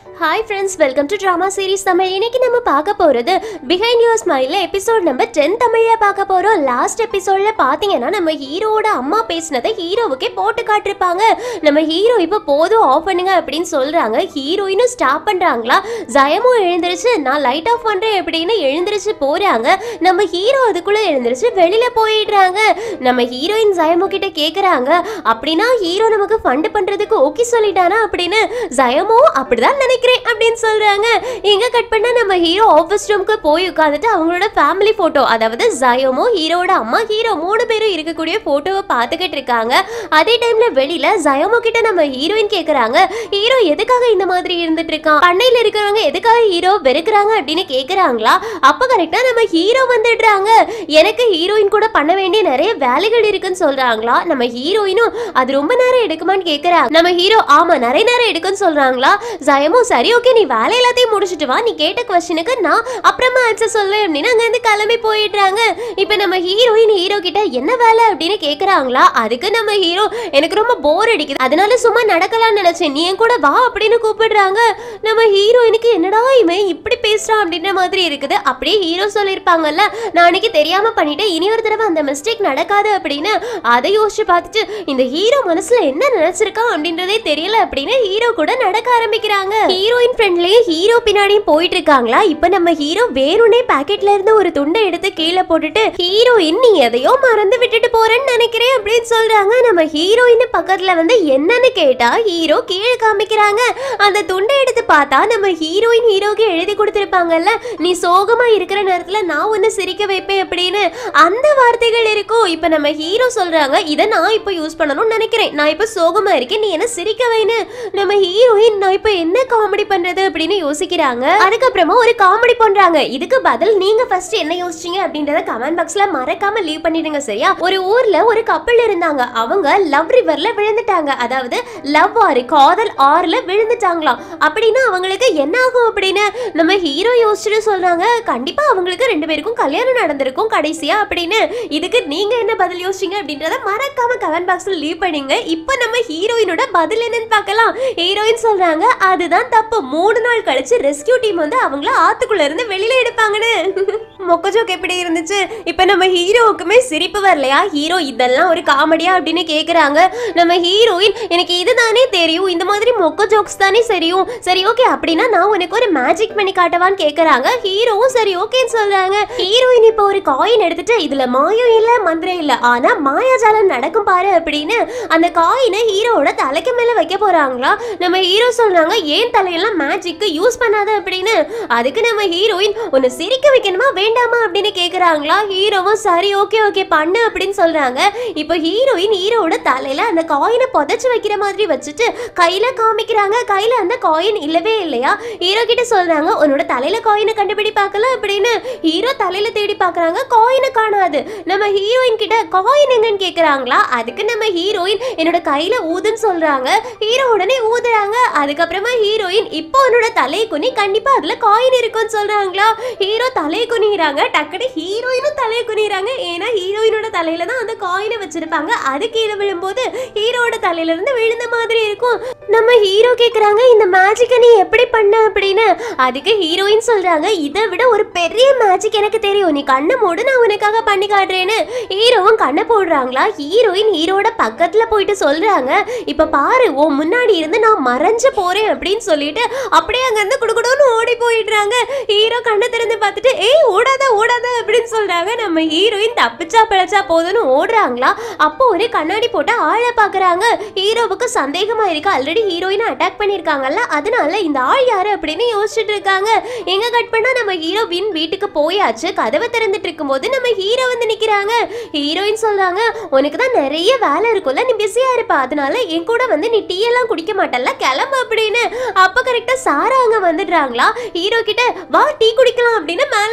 hi friends welcome to drama series Tamil இன்னைக்கு நம்ம பார்க்க போகிறது பிஹைண்ட் யுவர் ஸ்மைலில் எபிசோட் நம்பர் டென் தமிழில் பார்க்க போகிறோம் லாஸ்ட் எபிசோடில் பார்த்தீங்கன்னா நம்ம ஹீரோவோட அம்மா பேசினதை ஹீரோவுக்கே போட்டு காட்டிருப்பாங்க நம்ம ஹீரோ இப்போ போதும் ஆஃப் பண்ணுங்க அப்படின்னு சொல்கிறாங்க ஹீரோயினும் ஸ்டாப் பண்ணுறாங்களா ஜயமும் எழுந்திருச்சு நான் லைட் ஆஃப் பண்ணுறேன் அப்படின்னு எழுந்திருச்சு போகிறாங்க நம்ம ஹீரோ அதுக்குள்ளே எழுந்திருச்சு வெளியில் போயிடுறாங்க நம்ம ஹீரோயின் ஜயமு கிட்ட கேட்குறாங்க அப்படின்னா ஹீரோ நமக்கு ஃபண்டு பண்ணுறதுக்கு ஓகே சொல்லிட்டானா அப்படின்னு ஜயமோ அப்படிதான் நினைக்கிறேன் அப்படின்னு சொல்றாங்க எங்க கட் பண்ணா நம்ம ஹீரோ ஆஃபீஸ் ரூமுக்கு போய் உட்காந்துட்டு அவங்களோட ஃபேமிலி போட்டோ அதாவது ஜயமோ ஹீரோட அம்மா ஹீரோ மூணு பேரும் இருக்கக்கூடிய போட்டோவை பார்த்துக்கிட்டு இருக்காங்க அதே டைம்ல வெளியில ஜயமோ கிட்ட நம்ம ஹீரோயின் கேக்குறாங்க ஹீரோ எதுக்காக இந்த மாதிரி இருந்துட்டு இருக்கான் பண்ணையில இருக்கிறவங்க எதுக்காக ஹீரோ வெறுக்கிறாங்க அப்படின்னு கேக்குறாங்களா அப்ப கரெக்டா நம்ம ஹீரோ வந்துடுறாங்க எனக்கு ஹீரோயின் கூட பண்ண வேண்டிய நிறைய வேலைகள் இருக்குன்னு சொல்றாங்களா நம்ம ஹீரோயினும் அது ரொம்ப நேரம் எடுக்குமான்னு கேக்குறாங்க நம்ம ஹீரோ ஆமா நிறைய நேரம் எடுக்குன்னு சொல்றாங்களா ஜயமும் சரி ஓகே நீ வேலை எல்லாத்தையும் முடிச்சிட்டு வா நீ கேட்ட கொஸ்டினுக்கு நான் அப்புறமா ஆன்சர் சொல்லுவேன் அப்படின்னு அங்க இருந்து கிளம்பி போயிடுறாங்க இப்போ நம்ம ஹீரோயின் ஹீரோ கிட்ட என்ன வேலை அப்படின்னு கேக்குறாங்களா அதுக்கு நம்ம ஹீரோ எனக்கு ரொம்ப போர் அடிக்குது அதனால சும்மா நடக்கலாம்னு நினைச்சேன் நீ என் கூட வா அப்படின்னு கூப்பிடுறாங்க நம்ம ஹீரோயினுக்கு என்னடா இவன் இப்படி பேசுறான் அப்படின்ற மாதிரி இருக்குது அப்படியே ஹீரோ சொல்லியிருப்பாங்கல்ல நான் அன்னைக்கு தெரியாம பண்ணிட்டேன் இனி ஒரு தடவை அந்த மிஸ்டேக் நடக்காது அப்படின்னு அதை யோசிச்சு பார்த்துட்டு இந்த ஹீரோ மனசுல என்ன நினைச்சிருக்கான் அப்படின்றதே தெரியல அப்படின்னு ஹீரோ கூட நடக்க ஆரம்பிக்கிறாங்க ஹீரோயின் ஃப்ரெண்ட்லயும் ஹீரோ பின்னாடியும் போயிட்டு இருக்காங்களா இப்ப நம்ம ஹீரோ வேணுனே பாக்கெட்ல இருந்து ஒரு துண்டை எடுத்து கீழே போட்டுட்டு ஹீரோயின் நீ எதையோ மறந்து விட்டுட்டு போறேன்னு நினைக்கிறேன் அப்படின்னு சொல்றாங்க நம்ம ஹீரோயின் பக்கத்துல வந்து என்னன்னு கேட்டா ஹீரோ கீழே காமிக்கிறாங்க அந்த துண்டை எடுத்து பார்த்தா நம்ம ஹீரோயின் ஹீரோக்கு எழுதி கொடுத்திருப்பாங்கல்ல நீ சோகமா இருக்கிற நேரத்துல நான் உன்னை சிரிக்க வைப்பேன் அப்படின்னு அந்த வார்த்தைகள் இருக்கும் இப்ப நம்ம ஹீரோ சொல்றாங்க இதை நான் இப்போ யூஸ் பண்ணணும்னு நினைக்கிறேன் நான் இப்போ சோகமா இருக்கேன் நீ என்ன சிரிக்க வைன்னு நம்ம ஹீரோயின் நான் இப்போ என்ன காமெடி பண்றது அப்படின்னு யோசிக்கிறாங்க அதுக்கப்புறமா ஒரு காமெடி பண்றாங்க இதுக்கு பதில் நீங்க ஃபர்ஸ்ட் என்ன யோசிச்சீங்க அப்படின்றத கமெண்ட் பாக்ஸ்ல மறக்காம லீவ் பண்ணிடுங்க சரியா ஒரு ஊர்ல ஒரு கப்பல் இருந்தாங்க அவங்க லவ் ரிவர்ல விழுந்துட்டாங்க அதாவது லவ் ஆறு காதல் ஆறுல விழுந்துட்டாங்களாம் அப்படின்னா அவங்களுக்கு என்ன ஆகும் அப்படின்னு நம்ம ஹீரோ யோசிச்சுட்டு சொல்றாங்க கண்டிப்பா அவங்களுக்கு ரெண்டு பேருக்கும் கல்யாணம் நடந்திருக்கும் கடைசியா அப்படின்னு இதுக்கு நீங்க என்ன பதில் யோசிச்சீங்க அப்படின்றத மறக்காம கமெண்ட் பாக்ஸ்ல லீவ் பண்ணுங்க இப்போ நம்ம ஹீரோயினோட பதில் என்னன்னு பார்க்கலாம் ஹீரோயின் சொல்றாங்க அதுதான் தப்பு மூணு நாள் கழிச்சு ரெஸ்கியூ டீம் வந்து அவங்கள ஆத்துக்குள்ள இருந்து வெளியில எடுப்பாங்கன்னு மொக்க ஜோக் எப்படி இருந்துச்சு இப்போ நம்ம ஹீரோவுக்குமே சிரிப்பு வரலையா ஹீரோ இதெல்லாம் ஒரு காமெடியா அப்படின்னு கேக்குறாங்க நம்ம ஹீரோயின் எனக்கு இதுதானே தெரியும் இந்த மாதிரி மொக்க ஜோக்ஸ் தானே சரியும் சரி ஓகே அப்படின்னா நான் உனக்கு ஒரு மேஜிக் பண்ணி காட்டவான்னு கேக்குறாங்க ஹீரோவும் சரி ஓகேன்னு சொல்றாங்க ஹீரோயின் இப்போ ஒரு காயின் எடுத்துட்டு இதுல மாயம் இல்ல மந்திரம் இல்ல ஆனா மாயாஜாலம் நடக்கும் பாரு அப்படின்னு அந்த காயினை ஹீரோவோட தலைக்கு மேல வைக்க போறாங்களா நம்ம ஹீரோ சொல்றாங்க ஏன் தலையெல்லாம் மேஜிக்கு யூஸ் பண்ணாத அப்படின்னு அதுக்கு நம்ம ஹீரோயின் உன்னை சிரிக்க வைக்கணுமா வேண்டாமா அப்படின்னு கேக்குறாங்களா ஹீரோவும் சரி ஓகே ஓகே பண்ணு அப்படின்னு சொல்றாங்க இப்போ ஹீரோயின் ஹீரோவோட தலையில அந்த காயினை புதைச்சு வைக்கிற மாதிரி வச்சுட்டு கையில காமிக்கிறாங்க கையில அந்த காயின் இல்லவே இல்லையா ஹீரோ கிட்ட சொல்றாங்க உன்னோட தலையில காயினை கண்டுபிடி பார்க்கலாம் அப்படின்னு ஹீரோ தலையில தேடி பார்க்கறாங்க காயினை காணாது நம்ம ஹீரோயின் கிட்ட காயின் எங்கன்னு கேக்குறாங்களா அதுக்கு நம்ம ஹீரோயின் என்னோட கையில ஊதுன்னு சொல்றாங்க ஹீரோ உடனே ஊதுறாங்க அதுக்கப்புறமா ஹீரோயின் இப்போ உன்னோட தலையை குனி கண்டிப்பா அதுல காயின் இருக்கும்னு சொல்றாங்களா ஹீரோ தலையை குனிகிறாங்க டக்குனு ஹீரோயினும் தலையை குனிகிறாங்க ஏன்னா ஹீரோயினோட தலையில தான் அந்த காயினை வச்சிருப்பாங்க அது கீழே விழும்போது ஹீரோட தலையில இருந்து விழுந்த மாதிரி இருக்கும் நம்ம ஹீரோ கேக்குறாங்க இந்த மேஜிக்கை நீ எப்படி பண்ண அப்படின்னு அதுக்கு ஹீரோயின் சொல்றாங்க இதை விட ஒரு பெரிய மேஜிக் எனக்கு தெரியும் நீ கண்ணை மூடு நான் உனக்காக பண்ணி காட்டுறேன்னு ஹீரோவும் கண்ணை போடுறாங்களா ஹீரோயின் ஹீரோட பக்கத்துல போயிட்டு சொல்றாங்க இப்ப பாரு ஓ முன்னாடி இருந்து நான் மறைஞ்சு போறேன் அப்படின்னு சொல்லிட்டு அப்படியே அங்க இருந்து குடுகுடுன்னு ஓடி போயிடுறாங்க ஹீரோ கண்ணை திறந்து பார்த்துட்டு ஏய் ஓடாத ஓடாத அப்படின்னு சொல்றாங்க நம்ம ஹீரோயின் தப்பிச்சா பிழைச்சா போதும்னு ஓடுறாங்களா அப்போ ஒரு கண்ணாடி போட்டு ஆளை பாக்குறாங்க ஹீரோவுக்கு சந்தேகமா இருக்கு ஆல்ரெடி ஹீரோயினை அட்டாக் பண்ணிருக்காங்கல்ல அதனால இந்த ஆள் யாரு அப்படின்னு யோசிச்சுட்டு இருக்காங்க எங்க கட் பண்ணா நம்ம ஹீரோவின் வீட்டுக்கு போயாச்சு கதவை திறந்துட்டு இருக்கும்போது நம்ம ஹீரோ வந்து நிக்கிறாங்க ஹீரோயின் சொல்றாங்க உனக்கு தான் நிறைய வேலை இருக்கும்ல நீ பிஸியா இருப்ப அதனால என் கூட வந்து நீ டீ எல்லாம் குடிக்க மாட்டல்ல கிளம்பு அப்படின்னு அப்ப கரெக்டா சாரா அங்க வந்துடுறாங்களா ஹீரோ கிட்ட வா டீ குடிக்கலாம் அப்படின்னு மேல கூப்பிடுறாங்க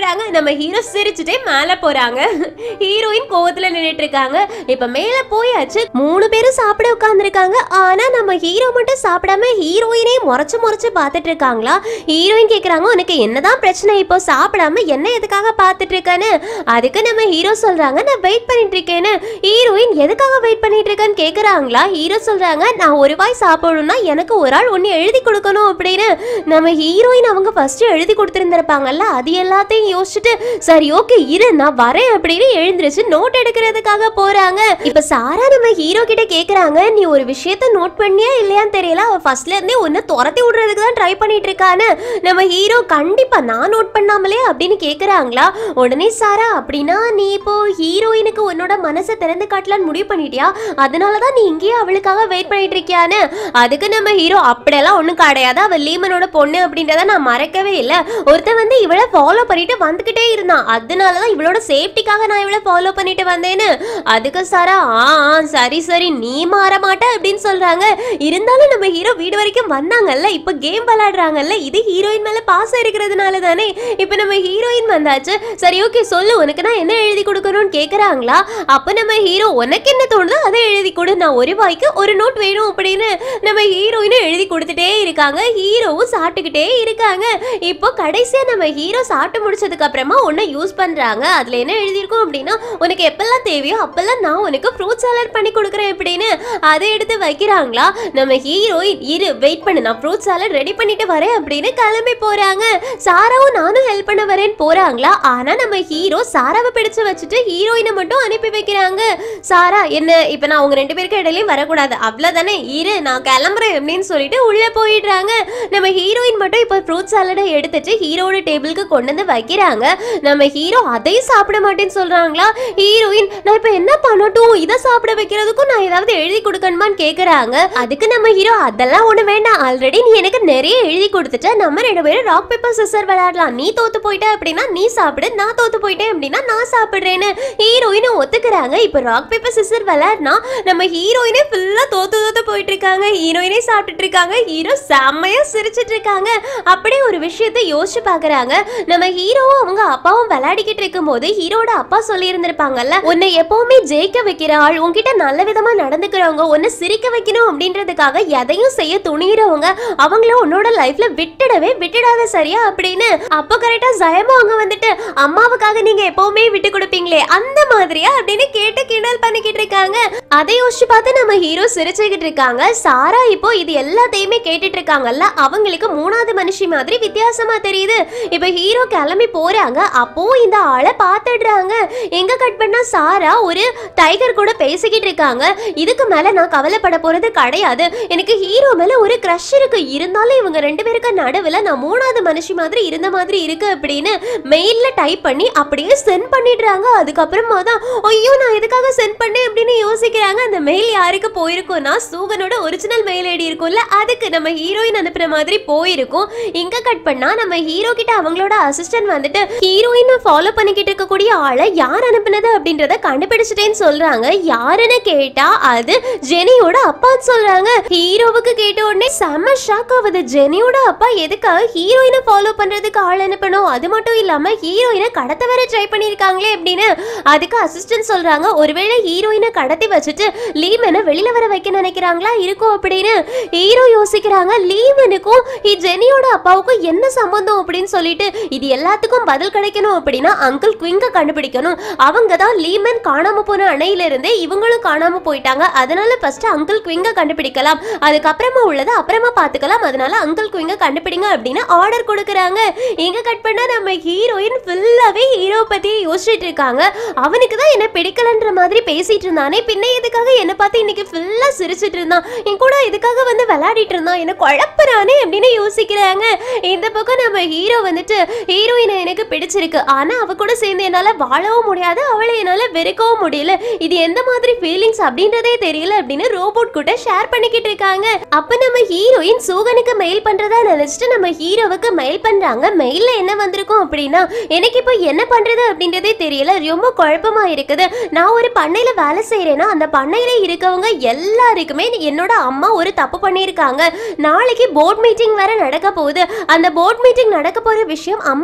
காட்டுறாங்க நம்ம ஹீரோ சிரிச்சுட்டே மேல போறாங்க ஹீரோயின் கோவத்துல நின்னுட்டு இருக்காங்க இப்ப மேல போயாச்சு மூணு பேரும் சாப்பிட உட்கார்ந்துருக்காங்க ஆனா நம்ம ஹீரோ மட்டும் சாப்பிடாம ஹீரோயினே முறைச்சு முறைச்சு பார்த்துட்டு இருக்காங்களா ஹீரோயின் கேக்குறாங்க உனக்கு என்னதான் பிரச்சனை இப்போ சாப்பிடாம என்ன எதுக்காக பார்த்துட்டு இருக்கேன்னு அதுக்கு நம்ம ஹீரோ சொல்றாங்க நான் வெயிட் பண்ணிட்டு இருக்கேன்னு ஹீரோயின் எதுக்காக வெயிட் பண்ணிட்டு இருக்கேன்னு கேக்குறாங்களா ஹீரோ சொல்றாங்க நான் ஒரு வாய் சாப்பிடணும்னா எனக்கு ஒரு ஆள் ஒன்னு எழுதி கொடுக்கணும் அப்படின்னு நம்ம ஹீரோயின் அவங்க ஃபர்ஸ்ட் எழுதி கொடுத்துருந்துருப்பாங்கல்ல அது எல்லாத்தையும் யோசிச்சுட்டு சரி ஓகே இரு நான் வரேன் அப்படின்னு எழுந்திருச்சு நோட் எடுக்கிறதுக்காக போறாங்க இப்ப சாரா நம்ம ஹீரோ கிட்ட கேக்குறாங்க நீ ஒரு விஷயத்த நோட் பண்ணியா இல்லையான்னு தெரியல அவ ஃபர்ஸ்ட்ல இருந்தே உன்னை துரத்தி விடுறதுக்கு தான் ட்ரை பண்ணிட்டு இருக்கான்னு நம்ம ஹீரோ கண்டிப்பா நான் நோட் பண்ணாமலே அப்படின்னு கேக்குறாங்களா உடனே சாரா அப்படின்னா நீ இப்போ ஹீரோயினுக்கு உன்னோட மனசை திறந்து காட்டலான்னு முடிவு பண்ணிட்டியா அதனாலதான் நீ இங்கேயே அவளுக்காக வெயிட் பண்ணிட்டு இருக்கியான்னு அதுக்கு நம்ம ஹீரோ அப்படியெல்லாம் ஒண்ணும் கிடையாது அவ லீமனோட பொண்ணு அப்படின்றத நான் மறக்கவே இல்ல ஒருத்தன் வந்து இவளை ஃபாலோ பண்ணிட்டு வந்துகிட்டே இருந்தான் அதனாலதான் இவளோட சேஃப்டிக்காக நான் இவளை ஃபாலோ பண்ணிட்டு வந்தேன்னு அதுக்கு சாரா ஆ ஆ, சரி சரி நீ மாற மாட்ட அப்படின்னு சொல்றாங்க இருந்தாலும் நம்ம ஹீரோ வீடு வரைக்கும் வந்தாங்கல்ல இப்ப கேம் விளையாடுறாங்கல்ல இது ஹீரோயின் மேல பாசம் இருக்கிறதுனால தானே இப்ப நம்ம ஹீரோயின் வந்தாச்சு சரி ஓகே சொல்லு உனக்கு நான் என்ன எழுதி கொடுக்கணும்னு கேக்குறாங்களா அப்ப நம்ம ஹீரோ உனக்கு என்ன தோணுதோ அதை எழுதி கொடு நான் ஒரு வாய்க்கு ஒரு நோட் வேணும் அப்படின்னு நம்ம ஹீரோயினும் எழுதி கொடுத்துட்டே இருக்காங்க ஹீரோவும் சாப்பிட்டுக்கிட்டே இருக்காங்க இப்போ கடைசியா நம்ம ஹீரோ சாப்பிட்டு முடிச்சதுக்கு அப்புறமா ஒன்ன யூஸ் பண்றாங்க அதுல என்ன எழுதியிருக்கும் அப்படின்னா உனக்கு எப்பெல்லாம் தேவையோ அப்பெல்லாம் நான் உனக்கு ஃப்ரூட் சாலட் பண்ணி கொடுக்குறேன் அப்படின்னு அதை எடுத்து வைக்கிறாங்களா நம்ம ஹீரோயின் இரு வெயிட் பண்ணு நான் ஃப்ரூட் சாலட் ரெடி பண்ணிட்டு வரேன் அப்படின்னு கிளம்பி போறாங்க சாராவும் நானும் ஹெல்ப் பண்ண வரேன்னு போறாங்களா ஆனா நம்ம ஹீரோ சாராவை பிடிச்சு வச்சுட்டு ஹீரோயினை மட்டும் அனுப்பி வைக்கிறாங்க சாரா என்ன இப்ப நான் உங்க ரெண்டு பேருக்கு இடையிலயும் வரக்கூடாது அவ்வளவுதானே இரு நான் கிளம்புறேன் அப்படின்னு சொல்லிட்டு உள்ள போயிடுறாங்க நம்ம ஹீரோயின் மட்டும் இப்போ ஃப்ரூட் சாலடை எடுத்துட்டு ஹீரோட டேபிளுக்கு கொண்டு வந்து வைக்கிறாங்க நம்ம ஹீரோ அதையும் சாப்பிட மாட்டேன்னு சொல்றாங்களா ஹீரோயின் நான் இப்ப என்ன பண்ணட்டும் இதை சாப்பிட வைக்கிறதுக்கும் நான் ஏதாவது எழுதி கொடுக்கணுமான்னு கேக்குறாங்க அதுக்கு நம்ம ஹீரோ அதெல்லாம் ஒண்ணு வேண்டாம் ஆல்ரெடி நீ எனக்கு நிறைய எழுதி கொடுத்துட்ட நம்ம ரெண்டு பேரும் ராக் பேப்பர் சிசர் விளையாடலாம் நீ தோத்து போயிட்ட அப்படின்னா நீ சாப்பிடு நான் தோத்து போயிட்டேன் அப்படின்னா நான் சாப்பிடுறேன்னு ஹீரோயினும் ஒத்துக்கிறாங்க இப்ப ராக் பேப்பர் சிசர் விளையாடினா நம்ம ஹீரோயினே ஃபுல்லா தோத்து தோத்து போயிட்டு இருக்காங்க ஹீரோயினே சாப்பிட்டுட்டு இருக்காங்க ஹீரோ செம்மையா சிரிச்சிட்டு இருக்காங்க அப்படியே ஒரு விஷயத்தை யோசிச்சு பாக்குறாங்க நம்ம ஹீரோவும் அவங்க அப்பாவும் விளையாடிக்கிட்டு இருக்கும்போது ஹீரோட அப்பா சொல்லி இருந்திருப்பாங்கல்ல உன்னை எப்பவுமே ஜெயிக்க வைக்கிற ஆள் உன்கிட்ட நல்ல விதமா நடந்துக்கிறவங்க உன்னை சிரிக்க வைக்கணும் அப்படின்றதுக்காக எதையும் செய்ய துணிகிறவங்க அவங்கள உன்னோட லைஃப்ல விட்டுடவே விட்டுடாத சரியா அப்படின்னு அப்போ கரெக்டா ஜயமா அவங்க வந்துட்டு அம்மாவுக்காக நீங்க எப்பவுமே விட்டு கொடுப்பீங்களே அந்த மாதிரியா அப்படின்னு கேட்டு கிண்டல் பண்ணிக்கிட்டு இருக்காங்க அதை யோசிச்சு பார்த்து நம்ம ஹீரோ சிரிச்சுக்கிட்டு இருக்காங்க சாரா இப்போ இது எல்லாத்தையுமே கேட்டுட்டு இருக்காங்கல்ல அவங்களுக்கு மூணாவது மனுஷி மாதிரி வித்தியாசமா தெரியுது இப்ப ஹீரோ கிளம்பி போறாங்க அப்போ இந்த ஆளை பாத்துடுறாங்க எங்க கட் பண்ணா சாரா ஒரு டைகர் கூட பேசிக்கிட்டு இருக்காங்க இதுக்கு மேல நான் கவலைப்பட போறது கிடையாது எனக்கு ஹீரோ மேல ஒரு க்ரஷ் இருக்கு இருந்தாலும் இவங்க ரெண்டு பேருக்கு நடுவுல நான் மூணாவது மனுஷி மாதிரி இருந்த மாதிரி இருக்கு அப்படின்னு மெயில்ல டைப் பண்ணி அப்படியே சென்ட் பண்ணிடுறாங்க அதுக்கப்புறமா தான் ஐயோ நான் எதுக்காக சென்ட் பண்ணேன் அப்படின்னு யோசிக்கிறாங்க அந்த மெயில் யாருக்கு போயிருக்கும்னா சூகனோட ஒரிஜினல் மெயில் ஐடி இருக்கும்ல அதுக்கு நம்ம ஹீரோயின் அனுப்புற மாதிரி போயிருக்கும் இங்க கட் பண்ணா நம்ம ஹீரோ கிட்ட அவங்களோட அசிஸ்டன்ட் வந்துட்டு ஹீரோயின் ஃபாலோ பண்ணிக்கிட்டு இருக்கக்கூடிய ஆளை யார் அனுப்புனது அப்படின்றத கண்டுபிடிச்சிட்டேன்னு சொல்றாங்க யாருன்னு கேட்டா அது ஜெனியோட அப்பான்னு சொல்றாங்க ஹீரோவுக்கு கேட்ட உடனே செம ஷாக் ஆகுது ஜெனியோட அப்பா எதுக்காக ஹீரோயினை ஃபாலோ பண்றதுக்கு ஆள் அனுப்பணும் அது மட்டும் இல்லாம ஹீரோயினை கடத்த வர ட்ரை பண்ணிருக்காங்களே அப்படின்னு அதுக்கு அசிஸ்டன்ட் சொல்றாங்க ஒருவேளை ஹீரோயினை கடத்தி வச்சுட்டு லீமனை வெளியில வர வைக்க நினைக்கிறாங்களா இருக்கும் அப்படின்னு ஹீரோ யோசிக்கிறாங்க லீமனுக்கும் இ- ஜெனியோட அப்பாவுக்கும் என்ன சம்பந்தம் அப்படின்னு சொல்லிட்டு இது எல்லாத்துக்கும் பதில் கிடைக்கணும் அப்படின்னா அங்கிள் குவிங்க கண்டுபிடிக்கணும் அவங்க தான் லீமன் காணாம போன அணையில இருந்தே இவங்களும் காணாம போயிட்டாங்க அதனால ஃபர்ஸ்ட் அங்கிள் குவிங்க கண்டுபிடிக்கலாம் அதுக்கப்புறமா உள்ளதை அப்புறமா பார்த்துக்கலாம் அதனால அங்கிள் குவிங்க கண்டுபிடிங்க அப்படின்னு ஆர்டர் கொடுக்குறாங்க எங்க கட் பண்ணா நம்ம ஹீரோயின் ஃபுல்லாவே ஹீரோ பத்தி யோசிச்சுட்டு இருக்காங்க அவனுக்கு தான் என்ன பிடிக்கலன்ற மாதிரி பேசிட்டு இருந்தானே பின்ன எதுக்காக என்ன பார்த்து இன்னைக்கு ஃபுல்லா சிரிச்சிட்டு இருந்தான் என் கூட இதுக்காக வந்து விளையாடிட்டு இருந்தான் என்ன குழப்பறானே அப்படின்னு யோசிக்கிறாங்க இந்த பக்கம் நம்ம ஹீரோ வந்துட்டு ஹீரோயினை எனக்கு பிடிச்சிருக்கு ஆனா அவ கூட சேர்ந்து என்னால வாழவும் முடியாது அவளை என்னால வெறுக்கவும் முடியல இது எந்த மாதிரி ஃபீலிங்ஸ் அப்படின்றதே தெரியல அப்படின்னு ரோபோட் கூட ஷேர் பண்ணிக்கிட்டு இருக்காங்க அப்ப நம்ம ஹீரோயின் சூகனுக்கு மெயில் பண்றதா நினைச்சிட்டு நம்ம ஹீரோவுக்கு மெயில் பண்றாங்க மெயில்ல என்ன வந்திருக்கும் அப்படின்னா எனக்கு இப்போ என்ன பண்றது அப்படின்றதே தெரியல ரொம்ப குழப்பமா இருக்குது நான் ஒரு பண்ணையில வேலை செய்யறேன்னா அந்த பண்ணையில இருக்கவங்க எல்லாருக்குமே என்னோட அம்மா ஒரு தப்பு பண்ணியிருக்காங்க நாளைக்கு போர்ட் மீட்டிங் வேற நடக்க போகுது அந்த போர்ட் மீட்டிங் நடக்க போற விஷயம் அம்மாக்கு தெரிய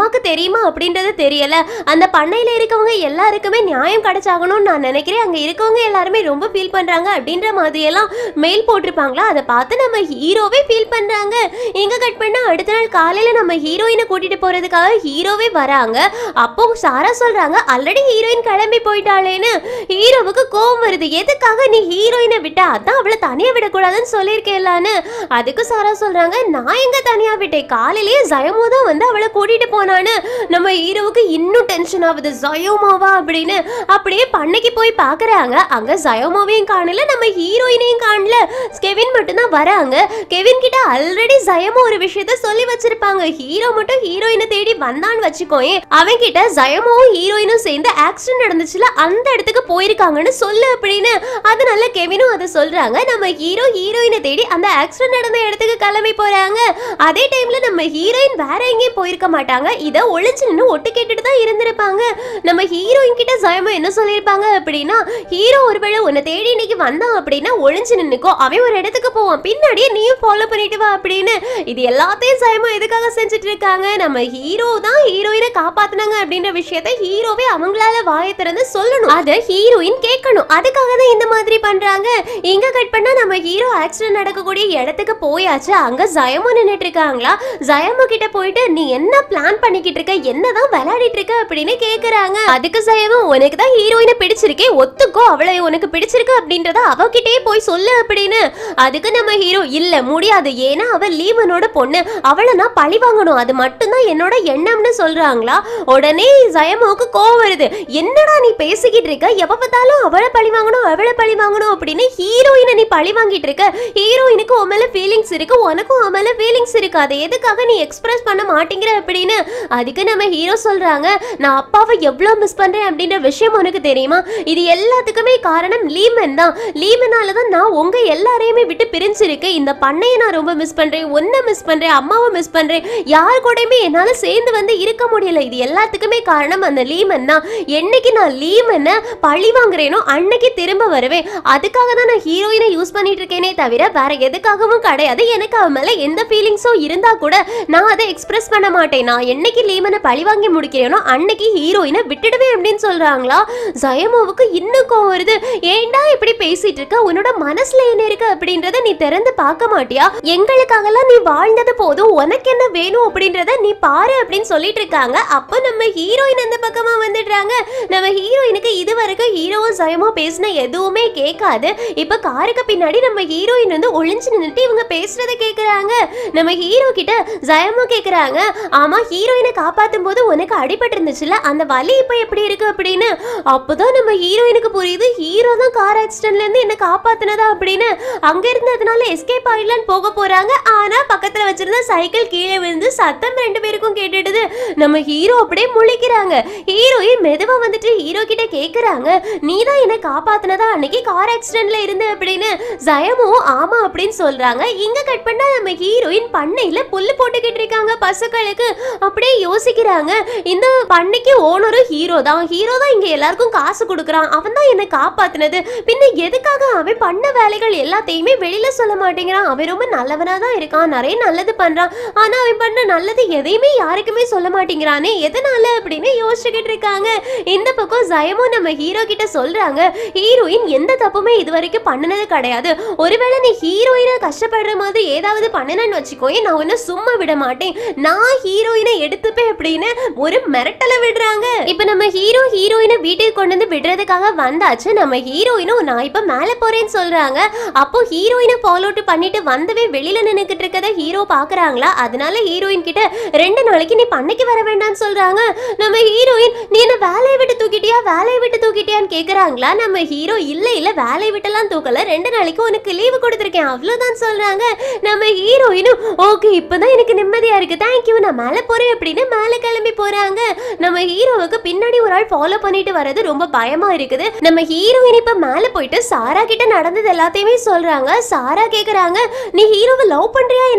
தெரியுமா அப்படின்றது தெரியல அந்த பண்ணையில இருக்கவங்க எல்லாருக்குமே நியாயம் கிடைச்சாகணும்னு நான் நினைக்கிறேன் அங்க இருக்கவங்க எல்லாருமே ரொம்ப ஃபீல் பண்றாங்க அப்படின்ற மாதிரி எல்லாம் மெயில் போட்டிருப்பாங்களா அதை பார்த்து நம்ம ஹீரோவே ஃபீல் பண்றாங்க எங்க கட் பண்ணா அடுத்த நாள் காலையில நம்ம ஹீரோயினை கூட்டிட்டு போறதுக்காக ஹீரோவே வராங்க அப்போ சாரா சொல்றாங்க ஆல்ரெடி ஹீரோயின் கிளம்பி போயிட்டாளேன்னு ஹீரோவுக்கு கோவம் வருது எதுக்காக நீ ஹீரோயினை விட்ட அதான் அவளை தனியா விடக்கூடாதுன்னு சொல்லியிருக்கேன்லான்னு அதுக்கு சாரா சொல்றாங்க நான் எங்க தனியா விட்டேன் காலையிலேயே ஜயமோ தான் வந்து அவளை கூட்டிட்டு போனான்னு நம்ம ஹீரோவுக்கு இன்னும் டென்ஷன் ஆகுது ஜயோமாவா அப்படின்னு அப்படியே பண்ணைக்கு போய் பாக்குறாங்க அங்க ஜயோமாவையும் காணல நம்ம ஹீரோயினையும் காணல கெவின் மட்டும்தான் வராங்க கெவின் கிட்ட ஆல்ரெடி ஜயமோ ஒரு விஷயத்த சொல்லி வச்சிருப்பாங்க ஹீரோ மட்டும் ஹீரோயினை தேடி வந்தான்னு வச்சுக்கோயேன் அவன் கிட்ட ஜயமோவும் ஹீரோயினும் சேர்ந்து ஆக்சிடென்ட் நடந்துச்சுல அந்த இடத்துக்கு போயிருக்காங்கன்னு சொல்லு அப்படின்னு அதனால கெவினும் அதை சொல்றாங்க நம்ம ஹீரோ ஹீரோயினை தேடி அந்த ஆக்சிடென்ட் நடந்த இடத்துக்கு கிளம்பி போறாங்க அதே டைம்ல நம்ம ஹீரோயின் வேற எங்கேயும் போயிருக்க மாட்டாங்க இதை ஒளிச்சு நின்று ஒட்டு கேட்டுட்டு தான் இருந்திருப்பாங்க நம்ம ஹீரோயின் கிட்ட ஜயமோ என்ன சொல்லியிருப்பாங்க அப்படின்னா ஹீரோ ஒருவேளை உன்னை தேடி இன்னைக்கு வந்தான் அப்படின்னா ஒளிஞ்சு நின்னுக்கோ அவன் ஒரு இடத்துக்கு போவான் பின்னாடியே நீயும் ஃபாலோ பண்ணிட்டு வா அப்படின்னு இது எல்லாத்தையும் ஜயமோ எதுக்காக செஞ்சுட்டு இருக்காங்க நம்ம ஹீரோ தான் ஹீரோயினை காப்பாத்துனாங்க அப்படின்ற விஷயத்த ஹீரோவே அவங்களால வாயை திறந்து சொல்லணும் அத ஹீரோயின் கேட்கணும் அதுக்காக தான் இந்த மாதிரி பண்றாங்க இங்க கட் பண்ணா நம்ம ஹீரோ ஆக்சிடென்ட் நடக்கக்கூடிய இடத்துக்கு போயாச்சு அங்க ஜயமோ நின்னுட்டு இருக்காங்களா ஜயமோ கிட்ட போயிட்டு நீ என்ன பிளான் பண்ணிக்கிட்டு இருக்க என்னதான் விளையாடிட்டு இருக்க அப்படின்னு கேக்குறாங்க அதுக்கு ஜயமோ உனக்கு தான் ஹீரோயினை பிடிச்சிருக்கே ஒத்துக்கோ அவளை உனக்கு பிடிச்சிருக்கு அப்படின்றத அவகிட்டயே போய் சொல்லு அப்படின்னு அதுக்கு நம்ம ஹீரோ இல்ல முடியாது ஏன்னா அவ லீவனோட பொண்ணு அவளை நான் பழி வாங்கணும் அது மட்டும்தான் என்னோட எண்ணம்னு சொல்றாங்களா உடனே ஜயமோவுக்கு கோவம் வருது என்னடா நீ பேசிக்கிட்டு இருக்க எப்ப பார்த்தாலும் அவளை பழி வாங்கணும் அவளை பழி வாங்கணும் அப்படின்னு ஹீரோயினை நீ பழி வாங்கிட்டு இருக்க ஹீரோயினுக்கு உன் மேல ஃபீலிங்ஸ் இருக்கு உனக்கும் உன் மேல ஃபீலிங்ஸ் இருக்கு அதை எதுக்காக நீ எக்ஸ்பிரஸ் பண்ண மாட்டேங்கிற அப்படின்னு அதுக்கு நம்ம ஹீரோ சொல்றாங்க நான் அப்பாவை எவ்வளவு மிஸ் பண்றேன் அப்படின்ற விஷயம் உனக்கு தெரியுமா இது எல்லாத்துக்குமே காரணம் லீமன் தான் லீமனால தான் நான் உங்க எல்லாரையுமே விட்டு பிரிஞ்சிருக்கேன் இந்த பண்ணையை நான் ரொம்ப மிஸ் பண்றேன் உன்னை மிஸ் பண்றேன் அம்மாவை மிஸ் பண்றேன் யார் கூடயுமே என்னால சேர்ந்து வந்து இருக்க முடியல இது எல்லாத்துக்குமே காரணம் அந்த லீமன் தான் என்னைக்கு நான் லீமனை பழி வாங்குறேனோ அன்னைக்கு திரும்ப வருவேன் அதுக்காக தான் நான் ஹீரோயினை யூஸ் பண்ணிட்டு இருக்கேனே தவிர வேற எதுக்காகவும் கிடையாது எனக்கு அவன் மேல எந்த ஃபீலிங்ஸும் இருந்தா கூட நான் அதை எக்ஸ்பிரஸ் பண்ண மாட்டேன் நான் என்னைக்கு லீமனை பழி வாங்கி முடிக்கிறேனோ அன்னைக்கு ஹீரோயினை விட்டுடுவேன் அப்படின்னு சொல்றாங்களா ஜயமோவுக்கு இன்னும் கோவம் வருது ஏன்டா இப்படி பேசிட்டு இருக்க உன்னோட மனசுல என்ன இருக்கு அப்படின்றத நீ திறந்து பார்க்க மாட்டியா எங்களுக்காகலாம் நீ வாழ்ந்தது போதும் உனக்கு என்ன வேணும் அப்படின்றத நீ பாரு அப்படின்னு சொல்லிட்டு இருக்காங்க அப்போ நம்ம ஹீரோயின் அந்த பக்கமா வந்துடுறாங்க நம்ம ஹீரோயினுக்கு இது வரைக்கும் ஹீரோவும் ஜயமோ பேசின எதுவுமே கேட்காது இப்ப காருக்கு பின்னாடி நம்ம ஹீரோயின் வந்து ஒளிஞ்சு நின்னுட்டு இவங்க பேசுறத கேக்குறாங்க நம்ம ஹீரோ கிட்ட ஜயமோ கேக்குறாங்க ஆமா ஹீரோயினை காப்பாத்தும் போது உனக்கு அடிபட்டு இருந்துச்சுல அந்த வலி இப்ப எப்படி இருக்கு அப்படின்னு அப்போதான் நம்ம ஹீரோயினுக்கு புரியுது ஹீரோ தான் கார் ஆக்சிடென்ட்ல இருந்து என்ன காப்பாத்துனதா அப்படின்னு அங்க இருந்ததுனால எஸ்கேப் ஆயிடலான்னு போக போறாங்க ஆனா பக்கத்துல வச்சிருந்த சைக்கிள் கீழே விழுந்து சத்தம் ரெண்டு பேருக்கும் கேட்டுடுது நம்ம ஹீரோ அப்படியே முழிக்கிறாங்க ஹீரோயின் மெதுவா வந்துட்டு ஹீரோ கிட்ட கேக்குறாங்க நீ தான் என்ன காப்பாத்துனதா அன்னைக்கு கார் ஆக்சிடென்ட்ல இருந்து அப்படின்னு ஜயமும் ஆமா அப்படின்னு சொல்றாங்க இங்க கட் பண்ணா நம்ம ஹீரோயின் பண்ணையில புல்லு போட்டுக்கிட்டு இருக்காங்க பசுக்களுக்கு அப்படியே யோசிக்கிறாங்க இந்த பண்ணைக்கு ஓனரும் ஹீரோ தான் ஹீரோ தான் இங்க எல்லாருக்கும் காசு கொடுக்குறான் அவன் தான் என்னை காப்பாத்துனது பின்ன எதுக்காக அவன் பண்ண வேலைகள் எல்லாத்தையுமே வெளியில சொல்ல மாட்டேங்கிறான் அவன் ரொம்ப நல்லவனா தான் இருக்கான் நிறைய நல்லது பண்றான் ஆனா அவன் பண்ண நல்லது எதையுமே யாருக்குமே சொல்ல மாட்டேங்கிறானே எதனால அப்படின்னு யோசிச்சுக்கிட்டு இருக்காங்க இந்த பக்கம் ஜயமும் நம்ம ஹீரோ கிட்ட சொல்றாங்க ஹீரோயின் எந்த தப்புமே இது வரைக்கும் பண்ணினது கிடையாது ஒருவேளை நீ ஹீரோயினை கஷ்டப்படுற மாதிரி ஏதாவது பண்ணினன்னு வச்சுக்கோயே நான் உன்னை சும்மா விட மாட்டேன் நான் ஹீரோயினை எடுத்துப்பேன் அப்படின்னு ஒரு மிரட்டலை விடுறாங்க இப்ப நம்ம ஹீரோ ஹீரோயினை வீட்டுக்கு கொண்டு வந்து விடுறதுக்காக வந்தாச்சு நம்ம ஹீரோயினும் நான் இப்ப மேல போறேன்னு சொல்றாங்க அப்போ ஹீரோயினை ஃபாலோ பண்ணிட்டு வந்தவே வெளியில நின்னுக்கிட்டு இருக்கத ஹீரோ பாக்குறாங்களா அதனால ஹீரோயின் கிட்ட ரெண்டு நாளைக்கு நீ பண்ணைக்கு வர வேண்டாம்னு சொல்றாங்க நம்ம ஹீரோயின் நீ என்ன வேலையை விட்டு தூக்கிட்டியா வேலையை விட்டு தூக்கிட்டியான்னு கேக்குறாங்களா நம்ம ஹீரோ இல்ல இல்ல வேலையை விட்டெல்லாம் தூக்கல ரெண்டு நாளைக்கு உனக்கு லீவு கொடுத்துருக்கேன் அவ்வளவுதான் சொல்றாங்க நம்ம ஹீரோயினும் ஓகே இப்பதான் எனக்கு நிம்மதியா இருக்கு தேங்க்யூ நான் மேல போறேன் அப்படின்னு மேல கிளம்பி போறாங்க நம்ம ஹீரோவுக்கு பின்னாடி ஒரு ஆள் ஃபாலோ பண்ணிட்டு வர்றது ரொம்ப பயமா இருக்குது நம்ம ஹீரோயின் இப்ப மேல போயிட்டு சாரா கிட்ட நடந்தது எல்லாத்தையுமே சொல்றாங்க சாரா கேக்குறாங்க நீ ஹீரோவை லவ் பண்றியா என்ன அப்படின்னு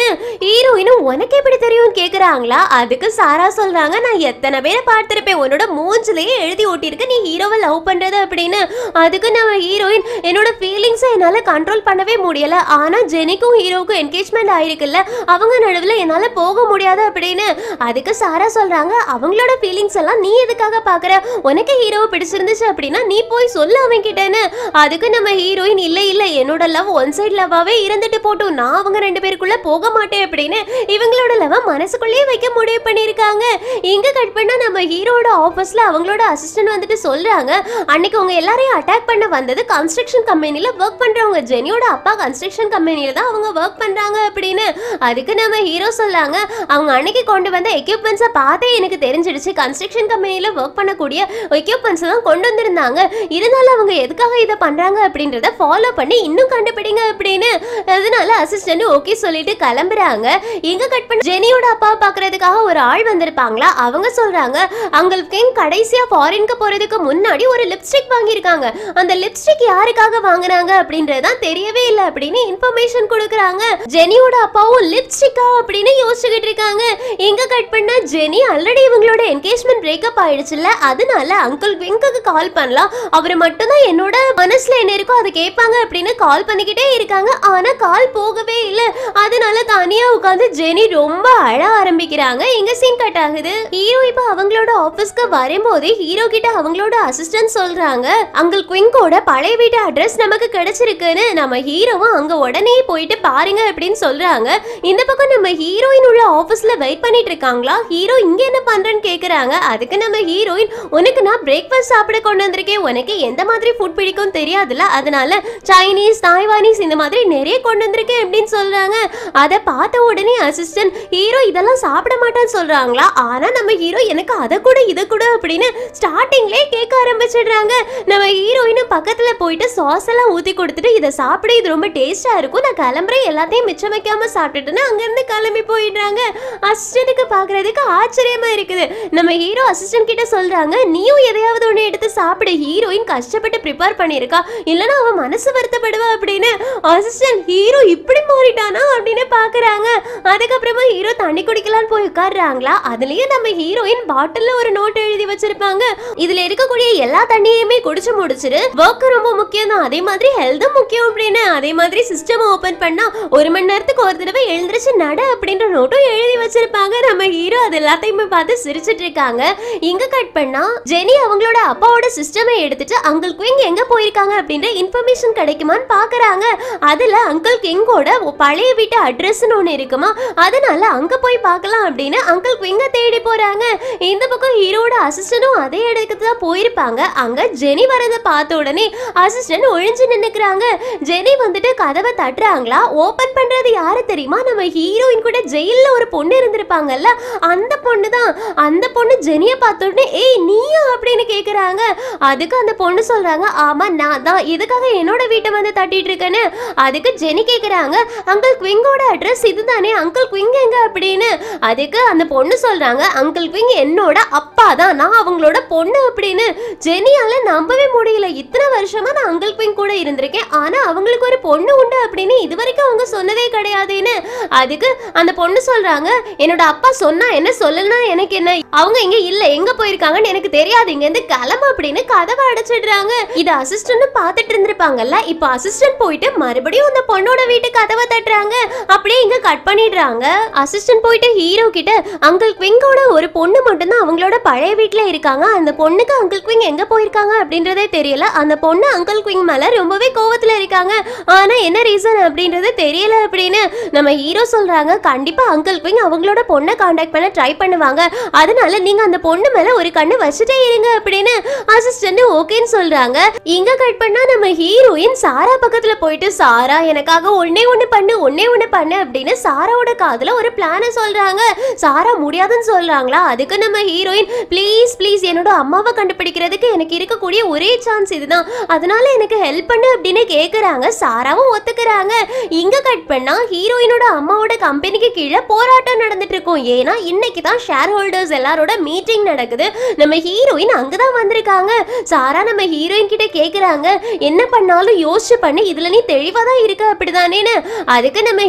அப்படின்னு ஹீரோயினும் உனக்கு எப்படி தெரியும் கேக்குறாங்களா அதுக்கு சாரா சொல்றாங்க நான் எத்தனை பேரை பார்த்திருப்பேன் உன்னோட மூஞ்சிலேயே எழுதி ஓட்டியிருக்க நீ ஹீரோவை லவ் பண்றது அப்படின்னு அதுக்கு நம்ம ஹீரோயின் என்னோட ஃபீலிங்ஸை என்னால கண்ட்ரோல் பண்ணவே முடியல ஆனா ஜெனிக்கும் ஹீரோவுக்கும் என்கேஜ்மெண்ட் ஆயிருக்குல்ல அவங்க நடுவுல என்னால போக முடியாது அப்படின்னு அதுக்கு சாரா சொல்றாங்க அவங்களோட ஃபீலிங்ஸ் எல்லாம் நீ எதுக்காக பாக்குற உனக்கு ஹீரோவை பிடிச்சிருந்துச்சு அப்படின்னா நீ போய் சொல்லு அவன் கிட்டன்னு அதுக்கு நம்ம ஹீரோயின் இல்ல இல்ல என்னோட லவ் ஒன் சைடு லவ்வாவே இருந்துட்டு போட்டும் நான் அவங்க ரெண்டு பேருக்குள்ள போக மாட்டேன் அப்படின்னு இவங்களோட லவ் மனசுக்குள்ளேயே வைக்க முடிவு பண்ணிருக்காங்க இங்க கட் பண்ணா நம்ம ஹீரோட ஆபீஸ்ல அவங்களோட அசிஸ்டன்ட் வந்துட்டு சொல்றாங்க அன்னைக்கு உங்க எல்லாரையும் அட்டாக் பண்ண வந்தது கன்ஸ்ட்ரக்ஷன் கம்பெனில ஒர்க் பண்றவங்க ஜெனியோட அப்பா கன்ஸ்ட்ரக்ஷன் கம்பெனில தான் அவங்க ஒர்க் பண்றாங்க அப்படின்னு அதுக்கு நம்ம ஹீரோ சொல்லாங்க அவங்க அன்னைக்கு கொண்டு வந்த எக்யூப்மெண்ட்ஸை பார்த்தே எனக்கு தெரிஞ்சிடுச்சு கன்ஸ்ட்ரக்ஷன் கம்பெனில ஒர்க் பண்ணக்கூடிய எக்யூப்மெண்ட்ஸ் தான் கொண்டு வந்திருந்தாங்க இருந்தாலும் அவங்க எதுக்காக இதை பண்றாங்க அப்படின்றத ஃபாலோ பண்ணி இன்னும் கண்டுபிடிங்க அப்படின்னு அதனால அசிஸ்டன்ட் ஓகே சொல்லிட்டு கிளம்புறாங்க எங்க கட் பண்ண ஜெனியோட அப்பா பாக்குறதுக்காக ஒரு ஆள் வந்திருப்பாங்களா அவங்க சொல்றாங்க அங்கிள் கிங் கடைசியா ஃபாரின்க்கு போறதுக்கு முன்னாடி ஒரு லிப்ஸ்டிக் வாங்கியிருக்காங்க அந்த லிப்ஸ்டிக் யாருக்காக வாங்குனாங்க அப்படின்றதுதான் தெரியவே இல்லை அப்படின்னு இன்ஃபர்மேஷன் கொடுக்குறாங்க ஜெனியோட அப்பாவும் லிப்ஸ்டிக்கா அப்படின்னு யோசிச்சுக்கிட்டு இருக்காங்க எங்க கட் பண்ண ஜெனி ஆல்ரெடி இவங்களோட என்கேஜ்மெண்ட் பிரேக்கப் ஆயிடுச்சுல்ல அதனால அங்கிள் விங்குக்கு கால் பண்ணலாம் அவர் மட்டும்தான் என்னோட மனசுல என்ன இருக்கோ அதை கேட்பாங்க அப்படின்னு கால் பண்ணிக்கிட்டே இருக்காங்க ஆனா கால் போகவே இல்லை அதனால தனியா உட்காந்து ஜெனி ரொம்ப அழ ஆரம்பிக்கிறாங்க எங்க சீன் கட் ஆகுது ஹீரோ இப்ப அவங்களோட ஆபீஸ்க்கு வரும்போது ஹீரோ கிட்ட அவங்களோட அசிஸ்டன்ட் சொல்றாங்க அங்கிள் குவிங்கோட பழைய வீட்டு அட்ரஸ் நமக்கு கிடைச்சிருக்குன்னு நம்ம ஹீரோவும் அங்க உடனே போயிட்டு பாருங்க அப்படின்னு சொல்றாங்க இந்த பக்கம் நம்ம ஹீரோயின் உள்ள ஆபீஸ்ல வெயிட் பண்ணிட்டு இருக்காங்களா ஹீரோ இங்க என்ன பண்றேன்னு கேக்குறாங்க அதுக்கு நம்ம ஹீரோயின் உனக்கு நான் பிரேக்ஃபாஸ்ட் சாப்பிட கொண்டு வந்திருக்கேன் உனக்கு எந்த மாதிரி ஃபுட் பிடிக்கும் தெரியாதுல்ல அதனால சைனீஸ் தாய்வானீஸ் இந்த மாதிரி நிறைய கொண்டு வந்திருக்கேன் அப்படின்னு சொல்றாங்க அதை பார்த்த உடனே அசிஸ்டன்ட் ஹீரோ இதெல்லாம் சாப்பிட மாட்டான்னு சொல்றாங்களா ஆனா நம்ம ஹீரோ எனக்கு அதை கூட இதை கூட அப்படின்னு ஸ்டார்டிங்லேயே கேட்க ஆரம்பிச்சிடுறாங்க நம்ம ஹீரோயின் பக்கத்துல போயிட்டு சாஸ் எல்லாம் ஊத்தி கொடுத்துட்டு இதை சாப்பிட இது ரொம்ப டேஸ்டா இருக்கும் நான் கிளம்புறேன் எல்லாத்தையும் மிச்சம் வைக்காம சாப்பிட்டுட்டுன்னு அங்கிருந்து கிளம்பி போயிடுறாங்க அசிஸ்டன்ட்டுக்கு பாக்குறதுக்கு ஆச்சரியமா இருக்குது நம்ம ஹீரோ அசிஸ்டன்ட் கிட்ட சொல்றாங்க நீயும் எதையாவது ஒன்று எடுத்து சாப்பிடு ஹீரோயின் கஷ்டப்பட்டு ப்ரிப்பேர் பண்ணியிருக்கா இல்லைன்னா அவன் மனசு வருத்தப்படுவா அப்படின்னு அசிஸ்டன்ட் ஹீரோ இப்படி மாறிட்டானா அப்படின்னு பாக்குறாங்க அதுக்கப்புறமா ஹீரோ தண்ணி குடிக்கலாம்னு போய் உட்கார்றாங்களா அதுலயே நம்ம ஹீரோயின் பாட்டில்ல ஒரு நோட் எழுதி வச்சிருப்பாங்க இதுல இருக்கக்கூடிய எல்லா தண்ணியுமே குடிச்சு முடிச்சிரு ஒர்க் ரொம்ப முக்கியம் தான் அதே மாதிரி ஹெல்த்தும் முக்கியம் அப்படின்னு அதே மாதிரி சிஸ்டம் ஓபன் பண்ணா ஒரு மணி நேரத்துக்கு ஒரு தடவை எழுந்திருச்சு நட அப்படின்ற நோட்டும் எழுதி வச்சிருப்பாங்க நம்ம ஹீரோ அது எல்லாத்தையுமே பார்த்து சிரிச்சிட்டு இருக்காங்க இங்க கட் பண்ணா ஜெனி அவங்களோட அப்பாவோட சிஸ்டமை எடுத்துட்டு அங்கிள் குயிங் எங்க போயிருக்காங்க அப்படின்ற இன்ஃபர்மேஷன் கிடைக்குமான்னு பாக்குறாங்க அதுல அங்கிள் கிங்கோட பழைய வீட்டு அட்ரஸ்னு ஒன்று இருக்குமா அதனால அங்க போய் பார்க்கலாம் அப்படின்னு அங்கிள் குயிங்க தேடி போறாங்க இந்த பக்கம் ஹீரோட அசிஸ்டனும் அதே இடத்துக்கு தான் போயிருப்பாங்க அங்க ஜெனி வரதை பார்த்த உடனே அசிஸ்டன்ட் ஒழிஞ்சு நின்னுக்கிறாங்க ஜெனி வந்துட்டு கதவை தட்டுறாங்களா ஓபன் பண்றது யாரு தெரியுமா நம்ம ஹீரோயின் கூட ஜெயில்ல ஒரு பொண்ணு இருந்திருப்பாங்கல்ல அந்த பொண்ணு தான் அந்த பொண்ணு ஜெனியை பார்த்த உடனே ஏய் நீயா அப்படின்னு கேக்குறாங்க அதுக்கு அந்த பொண்ணு சொல்றாங்க ஆமா நான் தான் இதுக்காக என்னோட வீட்டை வந்து தட்டிட்டு இருக்கேன்னு அதுக்கு ஜெனி கேக்குறாங்க அங்கிள் குவிங்கோட அட்ரஸ் இதுதானே அங்கிள் குவிங் எங்க அப்படின்னு அதுக்கு அந்த பொண்ணு சொல்றாங்க அங்கிள் குவிங் என்னோட அப்பா தான் நான் அவங்களோட பொண்ணு அப்படின்னு ஜெனியால நம்பவே முடியல இத்தனை வருஷமா நான் அங்கிள் குவிங் கூட இருந்திருக்கேன் ஆனா அவங்களுக்கு ஒரு பொண்ணு உண்டு அப்படின்னு இது வரைக்கும் அவங்க சொன்னதே கிடையாதுன்னு அதுக்கு அந்த பொண்ணு சொல்றாங்க என்னோட அப்பா சொன்னா என்ன சொல்லலனா எனக்கு என்ன அவங்க இங்க இல்ல எங்க போயிருக்காங்கன்னு எனக்கு தெரியாது இங்க இருந்து கிளம்பு அப்படின்னு கதவை அடைச்சிடுறாங்க இது அசிஸ்டன்ட் பார்த்துட்டு இருந்திருப்பாங்கல்ல இப்போ அசிஸ்டன்ட் போயிட்டு மறுபடியும் அந்த பொண்ணோட வீட்டு கதவை தட்டுறாங்க அப்படியே இங்க கட் பண்ணிடுறாங்க அசிஸ்டன்ட் போயிட்டு ஹீரோ கிட்ட அங்கிள் குவிங்கோட ஒரு பொண்ணு மட்டும்தான் அவங்களோட பழைய வீட்ல இருக்காங்க அந்த பொண்ணுக்கு அங்கிள் குவிங் எங்க போயிருக்காங்க அப்படின்றதே தெரியல அந்த பொண்ணு அங்கிள் குவிங் மேல ரொம்பவே கோவத்துல இருக்காங்க ஆனா என்ன ரீசன் அப்படின்றது தெரியல அப்படின்னு நம்ம ஹீரோ சொல்றாங்க கண்டிப்பா அங்கிள் குவிங் அவங்களோட பொண்ணை காண்டாக்ட் பண்ண ட்ரை பண்ணுவாங்க அதனால நீங்க அந்த பொண்ணு மேல ஒரு கண்ணு வச்சுட்டே இருங்க அப்படின்னு அசிஸ்டன்ட் ஓகேன்னு சொல்றாங்க இங்க கட் பண்ணா நம்ம ஹீரோயின் சாரா பக்கத்துல போயிட்டு சாரா எனக்காக ஒன்னே ஒண்ணு பண்ணு ஒன்னே ஒண்ணு பண்ணு அப்படின்னு சாராவோட காதுல ஒரு பிளான சொல்றாங்க சாரா முடியாதுன்னு சொல்றாங்களா அதுக்கு நம்ம ஹீரோயின் ப்ளீஸ் ப்ளீஸ் என்னோட அம்மாவை கண்டுபிடிக்கிறதுக்கு எனக்கு இருக்கக்கூடிய ஒரே சான்ஸ் இதுதான் அதனால எனக்கு ஹெல்ப் பண்ணு அப்படின்னு கேக்குறாங்க சாராவும் ஒத்துக்கிறாங்க இங்க கட் பண்ணா ஹீரோயினோட அம்மாவோட கம்பெனிக்கு கீழே போராட்டம் நடந்துட்டு இருக்கும் ஏன்னா இன்னைக்கு தான் ஷேர் ஹோல்டர்ஸ் எல்லாரோட மீட்டிங் நடக்குது நம்ம ஹீரோயின் அங்கதான் வந்திருக்காங்க சாரா நம்ம ஹீரோயின் கிட்ட கேக்குறாங்க என்ன பண்ணாலும் யோசிச்சு பண்ணு இதுல நீ தெளிவா தான் இருக்க அப்படிதானேன்னு அதுக்கு நம்ம ஹீரோயின்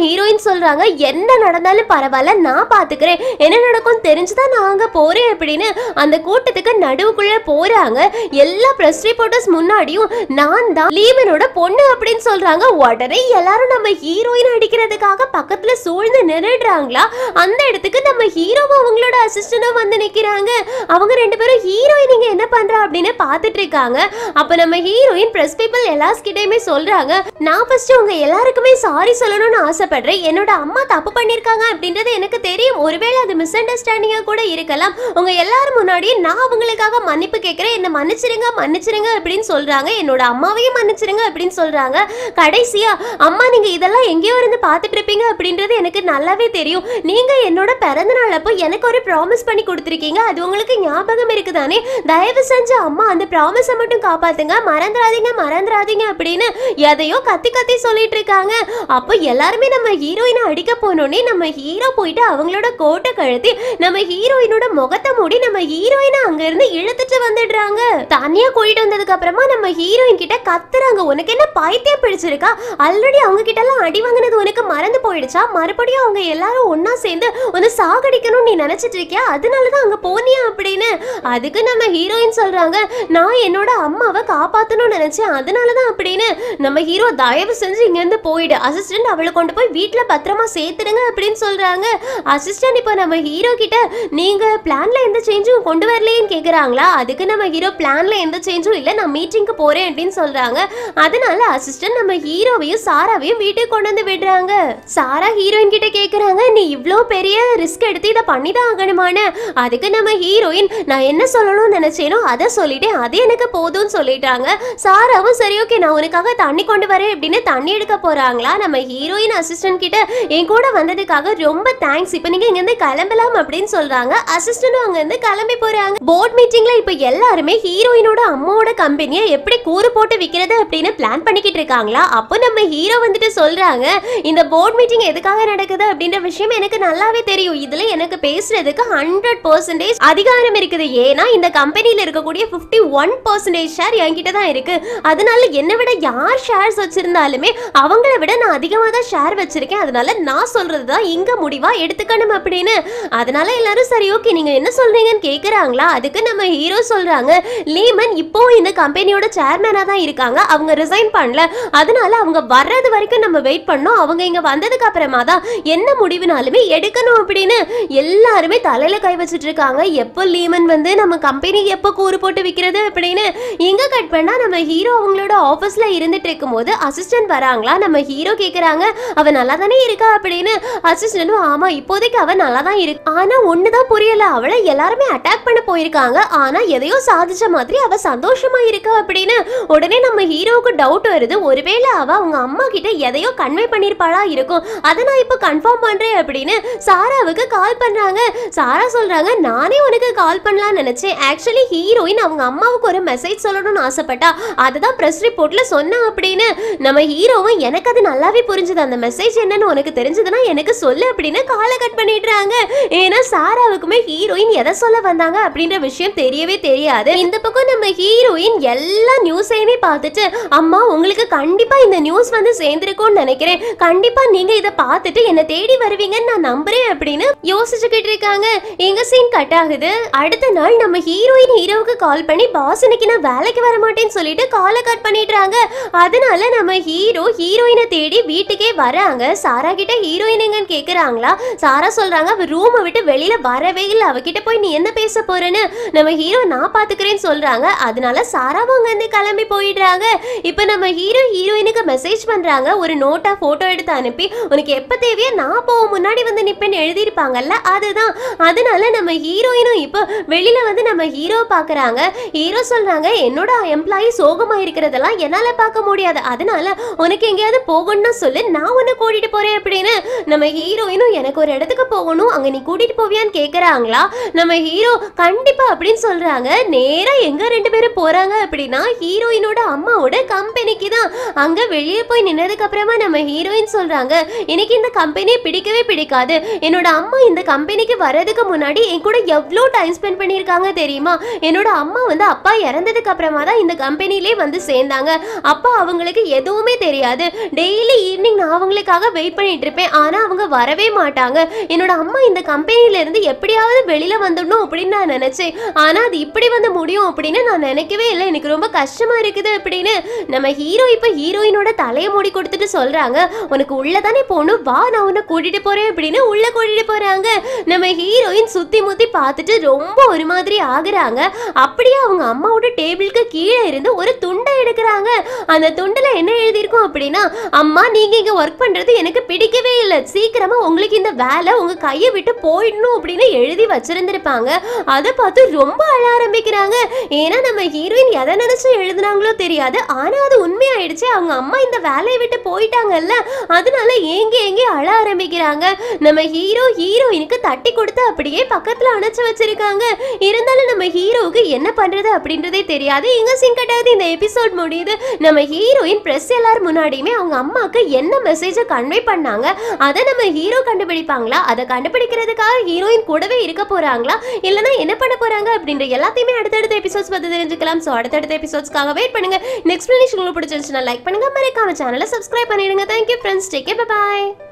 சொல்றாங்க என்ன நடந்தாலும் பரவாயில்ல நான் பாத்துக்கிறேன் என்ன நடக்கும் தெரிஞ்சுதான் நான் அங்க போறேன் அப்படின்னு அந்த கூட்டத்துக்கு நடுவுக்குள்ள போறாங்க எல்லா பிரஸ் ரிப்போர்ட்டர்ஸ் முன்னாடியும் நான் தான் லீமனோட பொண்ணு அப்படின்னு சொல்றாங்க உடனே எல்லாரும் நம்ம ஹீரோயின் அடிக்கிறதுக்காக பக்கத்துல சூழ்ந்து நின்னுடுறாங்களா அந்த இடத்துக்கு நம்ம ஹீரோவும் அவங்களோட அசிஸ்டனும் வந்து நிக்கிறாங்க அவங்க ரெண்டு பேரும் ஹீரோயின் இங்க என்ன பண்றா அப்படின்னு பாத்துட்டு இருக்காங்க அப்ப நம்ம ஹீரோயின் பிரஸ் பீப்பிள் எல்லாஸ்கிட்டயுமே சொல்றாங்க நான் ஃபர்ஸ்ட் உங்க எல்லாருக்குமே சாரி சொல்லணும்னு ஆசைப்படுறேன் என்னோட அம்மா தப்பு பண்ணிருக்காங்க அப்படின்றது எனக்கு தெரியும் ஒருவேளை அது மிஸ் அண்டர்ஸ்டாண்டிங்கா கூட இருக்கலாம் உங்க எல்லாரும் முன்னாடி நான் அவங்களுக்காக மன்னிப்பு கேட்கிறேன் என்ன மன்னிச்சிருங்க மன்னிச்சிருங்க அப்படின்னு சொல்றாங்க என்னோட அம்மாவையும் மன்னிச்சிருங்க அப்படின்னு சொல்றாங்க கடைசியா அம்மா நீங்க இதெல்லாம் எங்கேயோ இருந்து பார்த்துட்டு இருப்பீங்க அப்படின்றது எனக்கு நல்லாவே தெரியும் நீங்க என்னோட பிறந்த நாள் அப்போ எனக்கு ஒரு ப்ராமிஸ் பண்ணி கொடுத்துருக்கீங்க அது உங்களுக்கு ஞாபகம் இருக்குதானே தயவு செஞ்சு அம்மா அந்த ப்ராமிஸை மட்டும் காப்பாத்துங்க மறந்துடாதீங்க மறந்துடாதீங்க அப்படின்னு எதையோ கத்தி கத்தி சொல்லிட்டு இருக்காங்க அப்போ எல்லாருமே நம்ம ஹீரோயினை அடிக்க போனோடனே நம்ம ஹீரோ போயிட்டு அவங்களோட கோட்டை கழுத்தி நம்ம ஹீரோயினோட முகத்தை மூடி நம்ம ஹீரோயினை அங்க இருந்து இழுத்துட்டு வந்துடுறாங்க தனியா கூட்டிட்டு வந்ததுக்கு அப்புறமா நம்ம ஹீரோயின் கிட்ட கத்துறாங்க உனக்கு என்ன பைத்தியம் பிடிச்சிருக்கா ஆல்ரெடி அவங்க கிட்ட எல்லாம் அடி வாங்கினது உனக்கு மறந்து போயிடுச்சா மறுபடியும் அவங்க எல்லாரும் ஒண்ணா சேர்ந்து உன்னை சாகடிக்கணும்னு நீ நினைச்சிட்டு இருக்கியா அதனாலதான் அங்க போனியா அப்படின்னு அதுக்கு நம்ம ஹீரோயின் சொல்றாங்க நான் என்னோட அம்மாவை காப்பாத்தணும்னு நினைச்சேன் அதனாலதான் அப்படின்னு நம்ம ஹீரோ தயவு செஞ்சு இங்க இருந்து போயிடு அசிஸ்டன்ட் அவளை கொண்டு போய் வீட்ல பத்திரமா சேர்த்துடுங்க அப்படின்னு சொல்றாங்க அசிஸ்டன்ட் இப்போ நம்ம ஹீரோ கிட்ட நீங்க பிளான்ல எந்த சேஞ்சும் கொண்டு வரலையேன்னு கேக்குறாங்களா அதுக்கு நம்ம ஹீரோ பிளான்ல எந்த சேஞ்சும் இல்ல நான் மீட்டிங்க்கு போறேன் அப்படின்னு சொல்றாங்க அதனால அசிஸ்டன்ட் நம்ம ஹீரோவையும் சாராவையும் வீட்டுக்கு கொண்டு வந்து விடுறாங்க சாரா ஹீரோயின் கிட்ட கேக்குறாங்க நீ இவ்ளோ பெரிய ரிஸ்க் எடுத்து இதை பண்ணி தான் ஆகணுமான்னு அதுக்கு நம்ம ஹீரோயின் நான் என்ன சொல்லணும்னு நினைச்சேனோ அதை சொல்லிட்டேன் அது எனக்கு போதும்னு சொல்லிட்டாங்க சாராவும் சரி ஓகே நான் உனக்காக தண்ணி கொண்டு வரேன் அப்படின்னு தண்ணி எடுக்க போறாங்களா நம்ம ஹீரோயின் அசிஸ்டன்ட் கிட்ட என் கூட வந்ததுக்காக ரொம்ப தேங்க்ஸ் இப்போ நீங்க இங்க இருந்து கிளம்பலாம் அப்படின்னு சொல்றாங்க அசிஸ்டன்டும் அங்க இருந்து கிளம்பி போறாங்க போர்ட் மீட்டிங்ல இப்போ எல்லாருமே ஹீரோயினோட அம்மாவோட கம்பெனியை எப்படி கூறு போட்டு விக்கிறது அப்படின்னு பிளான் பண்ணிக்கிட்டு இருக்காங்களா அப்போ நம்ம ஹீரோ வந்துட்டு சொல்றாங்க இந்த போர்ட் மீட்டிங் எதுக்காக நடக்குது அப்படின்ற விஷயம் எனக்கு நல்லாவே தெரியும் இதுல எனக்கு பேசுறதுக்கு ஹண்ட்ரட் பர்சன்டேஜ் அதிகாரம் இருக்குது ஏன்னா இந்த கம்பெனில இருக்கக்கூடிய 51% ஒன் பர்சன்டேஜ் ஷேர் என்கிட்ட தான் இருக்கு அதனால என்னை விட யார் ஷேர்ஸ் வச்சிருந்தாலுமே அவங்கள விட நான் அதிகமாக தான் ஷேர் வச்சிருக்கேன் அதனால நான் சொல்றது தான் இங்க முடிவா எடுத்துக்கணும் அப்படின்னு அதனால எல்லாரும் சரி ஓகே நீங்க என்ன சொல்றீங்கன்னு கேக்குறாங்களா அதுக்கு நம்ம ஹீரோ சொல்றாங்க லீமன் இப்போ இந்த கம்பெனியோட சேர்மேனா தான் இருக்காங்க அவங்க ரிசைன் பண்ணல அதனால அவங்க வர்றது வரைக்கும் நம்ம வெயிட் பண்ணோம் அவங்க இங்க வந்ததுக்கு அப்புறமா தான் என்ன முடிவுனாலுமே எடுக்கணும் அப்படின்னு எல்லாருமே தலையில கை வச்சுட்டு இருக்காங்க எப்போ லீமன் வந்து நம்ம கம்பெனி எப்போ கூறு போட்டு விக்கிறது அப்படின்னு இங்க கட் பண்ணா நம்ம ஹீரோ அவங்களோட ஆபீஸ்ல இருந்துட்டு இருக்கும்போது அசிஸ்டன்ட் வராங்களா நம்ம ஹீரோ கேக்குறாங்க அவ நல்லா தானே இருக்கா அப்படின்னு அசிஸ்டன்டும் ஆமா இப்போதைக்கு அவ நல்லா தான் இருக்கு ஆனா ஒண்ணுதான் புரியல அவளை எல்லாருமே அட்டாக் பண்ண போயிருக்காங்க ஆனா எதையோ சாதிச்ச மாதிரி அவ சந்தோஷமா இருக்கா அப்படின்னு உடனே நம்ம ஹீரோவுக்கு டவுட் வருது ஒருவேளை அவ அவங்க அம்மா கிட்ட எதையோ கன்வே பண்ணிருப்பாளா இருக்கும் அதை நான் இப்போ கன்ஃபார்ம் பண்றேன் அப்படின்னு சாராவுக்கு கால் பண்றாங்க சாரா சொல்றாங்க நானே உனக்கு கால் பண்ணலாம்னு நினைச்சேன் ஆக்சுவலி ஹீரோயின் அவங்க அம்மாவுக்கு ஒரு மெசேஜ் சொல்லணும்னு ஆசைப்பட்டா அதுதான் பிரஸ் ரிப்போர்ட்ல சொன்னா அப்படின்னு நம்ம ஹீரோவும் எனக்கு அது நல்லாவே புரிஞ்சுது அந்த மெசேஜ் என்னன்னு உனக்கு தெரிஞ்சதுன்னா எனக்கு சொல்லு அப்படின்னு காலை கட் பண்ணிடுறாங்க ஏன்னா சாராவுக்குமே ஹீரோயின் எதை சொல்ல வந்தாங்க அப்படின்ற விஷயம் தெரியவே தெரியாது இந்த பக்கம் நம்ம ஹீரோயின் எல்லா நியூஸையுமே பார்த்துட்டு அம்மா உங்களுக்கு கண்டிப்பா இந்த நியூஸ் வந்து சேர்ந்திருக்கும்னு நினைக்கிறேன் கண்டிப்பா நீங்க இதை பார்த்துட்டு என்ன தேடி வருவீங்கன்னு நான் நம்புறேன் அப்படின்னு யோசிச்சுக்கிட்டு இருக்காங்க எங்க சீன் கட் ஆகுது அடுத்த நாள் நம்ம ஹீரோயின் ஹீரோவுக்கு கால் பண்ணி பாஸ் இன்னைக்கு நான் வேலைக்கு வர மாட்டேன்னு சொல்லிட்டு காலை கட் பண்ணிடுறாங்க அதனால நம்ம ஹீரோ ஹீரோயினை தேடி வீட்டுக்கே வராங்க சாரா கிட்ட ஹீரோயின் எங்கன்னு கேக்குறாங்களா சாரா சொல்றாங்க அவ ரூமை விட்டு வெளியில வரவே இல்லை அவகிட்ட போய் நீ என்ன பேச போறேன்னு நம்ம ஹீரோ நான் பாத்துக்கிறேன்னு சொல்றாங்க அதனால சாராவும் அங்க இருந்து கிளம்பி போயிடுறாங்க இப்போ நம்ம ஹீரோ ஹீரோயினுக்கு மெசேஜ் பண்றாங்க ஒரு நோட்டா போட்டோ எடுத்து அனுப்பி உனக்கு எப்ப தேவையோ நான் போக முன்னாடி வந்து நிப்பேன்னு எழுதியிருப்பாங்கல்ல அதுதான் அதனால நம்ம ஹீரோயினும் இப்போ வெளியில வந்து நம்ம ஹீரோ பாக்குறாங்க ஹீரோ சொல்றாங்க என்னோட எம்ப்ளாயி சோகமா இருக்கிறதெல்லாம் என்னால பார்க்க முடியாது அதனால உனக்கு எங்கேயாவது போகணும்னு சொல்லு நான் உன்னை கூட்டிட்டு போறேன் அப்படின்னு நம்ம ஹீரோயினும் எனக்கு ஒரு இடத்துக்கு போகணும் அங்க நீ கூட்டிட்டு போவியான்னு கேக்குறாங்களா நம்ம ஹீரோ கண்டிப்பா அப்படின்னு சொல்றாங்க நேரா எங்க ரெண்டு பேரும் போறாங்க அப்படின்னா ஹீரோயினோட அம்மாவோட கம்பெனிக்கு தான் அங்க வெளியே போய் நின்னதுக்கு அப்புறமா நம்ம ஹீரோயின் சொல்றாங்க எனக்கு இந்த கம்பெனியை பிடிக்கவே பிடிக்காது என்னோட அம்மா இந்த கம்பெனிக்கு வர்றதுக்கு முன்னாடி என் கூட எவ்வளோ டைம் ஸ்பெண்ட் பண்ணியிருக்காங்க தெரியுமா என்னோட அம்மா வந்து அப்பா இறந்ததுக்கு அப்புறமா தான் இந்த கம்பெனிலே வந்து சேர்ந்தாங்க அப்பா அவங்களுக்கு எதுவுமே தெரியாது டெய்லி ஈவினிங் நான் அவங்களுக்காக வெயிட் வெயிட் பண்ணிட்டு இருப்பேன் ஆனா அவங்க வரவே மாட்டாங்க என்னோட அம்மா இந்த கம்பெனில இருந்து எப்படியாவது வெளியில வந்துடணும் அப்படின்னு நான் நினைச்சேன் ஆனா அது இப்படி வந்து முடியும் அப்படின்னு நான் நினைக்கவே இல்லை எனக்கு ரொம்ப கஷ்டமா இருக்குது அப்படின்னு நம்ம ஹீரோ இப்ப ஹீரோயினோட தலையை மூடி கொடுத்துட்டு சொல்றாங்க உனக்கு உள்ள தானே போகணும் வா நான் உன்னை கூட்டிட்டு போறேன் அப்படின்னு உள்ள கூட்டிட்டு போறாங்க நம்ம ஹீரோயின் சுத்தி முத்தி பார்த்துட்டு ரொம்ப ஒரு மாதிரி ஆகுறாங்க அப்படியே அவங்க அம்மாவோட டேபிளுக்கு கீழே இருந்து ஒரு துண்டை எடுக்கிறாங்க அந்த துண்டுல என்ன எழுதியிருக்கும் அப்படின்னா அம்மா நீங்க இங்க ஒர்க் பண்றது எனக்கு பிடிக்கவே இல்லை சீக்கிரமா உங்களுக்கு இந்த வேலை உங்க கையை விட்டு போயிடணும் அப்படின்னு எழுதி வச்சிருந்திருப்பாங்க அதை பார்த்து ரொம்ப அழ ஆரம்பிக்கிறாங்க ஏன்னா நம்ம ஹீரோயின் எதை நினைச்சு எழுதுனாங்களோ தெரியாது ஆனா அது உண்மையாயிடுச்சு அவங்க அம்மா இந்த வேலையை விட்டு போயிட்டாங்கல்ல அதனால ஏங்கி ஏங்கி அழ ஆரம்பிக்கிறாங்க நம்ம ஹீரோ ஹீரோயினுக்கு தட்டி கொடுத்து அப்படியே பக்கத்துல அணைச்சு வச்சிருக்காங்க இருந்தாலும் நம்ம ஹீரோவுக்கு என்ன பண்றது அப்படின்றதே தெரியாது இங்க சிங்கட்டாவது இந்த எபிசோட் முடியுது நம்ம ஹீரோயின் பிரஸ் எல்லார் முன்னாடியுமே அவங்க அம்மாக்கு என்ன மெசேஜை கன்வே பண்ணாங்க அதை நம்ம ஹீரோ கண்டுபிடிப்பாங்களா அதை கண்டுபிடிக்கிறதுக்காக ஹீரோயின் கூடவே இருக்க போறாங்களா இல்லைன்னா என்ன பண்ண போறாங்க அப்படின்ற எல்லாத்தையுமே அடுத்தடுத்த எபிசோட்ஸ் பத்தி தெரிஞ்சுக்கலாம் ஸோ அடுத்தடுத்த எபிசோட்ஸ்க்காக வெயிட் பண்ணுங்க நெக்ஸ்ட் உங்களுக்கு பிடிச்சிருந்துச்சுன்னா லைக் பண்ணுங்க மறக்காம சேனலை சப்ஸ்கிரைப் பண்ணிடுங்க தேங்க்யூ ஃப்ரெண்ட்ஸ் டேக் பாய்